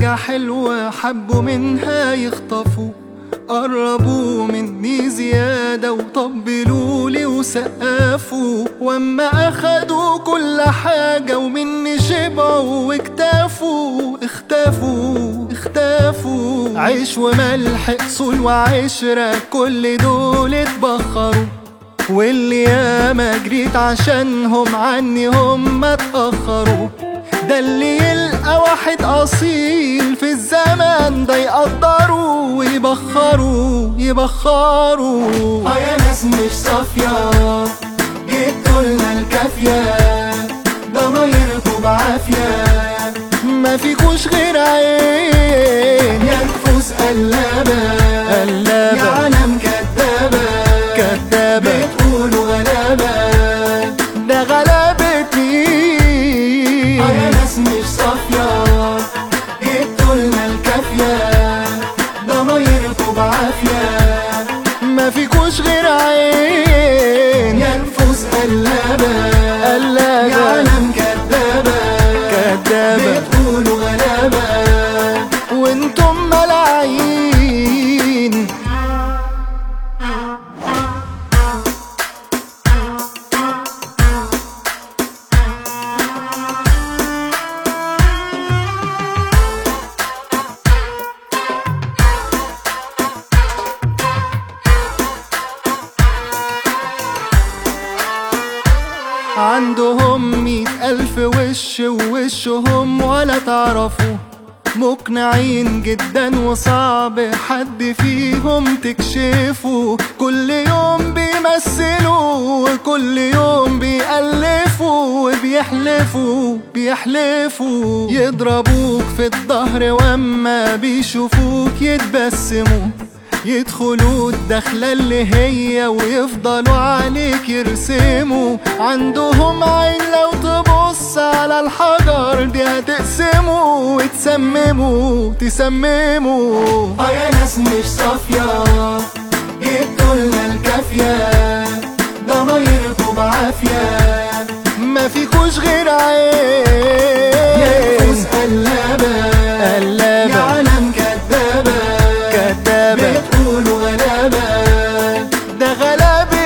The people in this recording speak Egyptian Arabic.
يا حلوة حبوا منها يخطفوا قربوا مني زيادة وطبلوا لي وسقفوا واما اخدوا كل حاجة ومني شبعوا واكتفوا اختفوا اختفوا عيش وملح اصول وعشرة كل دول اتبخروا واللي ياما جريت عشانهم عني هم اتأخروا ده اللي يلقى واحد أصيل في الزمن ده يقدروا ويبخروا يبخروا اه يا ناس مش صافية جبتوا لنا الكافية ضمايركوا بعافية ما فيكوش غير عين يا نفوس قلابة قلابة. يا عالم كدابة كدابة. بتقولوا غلابة ده غلابة مين اه يا ناس مش صافية جبتوا لنا الكافية ضمايركوا بعافية ما فيكوش غير عين يا نفوس قلابة قلابة. يا عالم كدابة كدابة. بتقولوا غلابة وانتم ملاعين عندهم مئة ألف وش ووشهم ولا تعرفوا مقنعين جدا وصعب حد فيهم تكشفوا كل يوم بيمثلوا وكل يوم بيألفوا وبيحلفوا بيحلفوا يضربوك في الظهر واما بيشوفوك يتبسموا يدخلوا الدخلة اللي هي ويفضلوا عليك يرسموا عندهم عين لو تبص على الحجر دي هتقسموا وتسمموا تسمموا اه يا ناس مش صافية جبتوا لنا الكافية ضمايركوا بعافية ما فيكوش غير عين يا نفوس قلابة قلابة. يا عالم كدابة كدابة. بتقولوا غلابة ده غلابة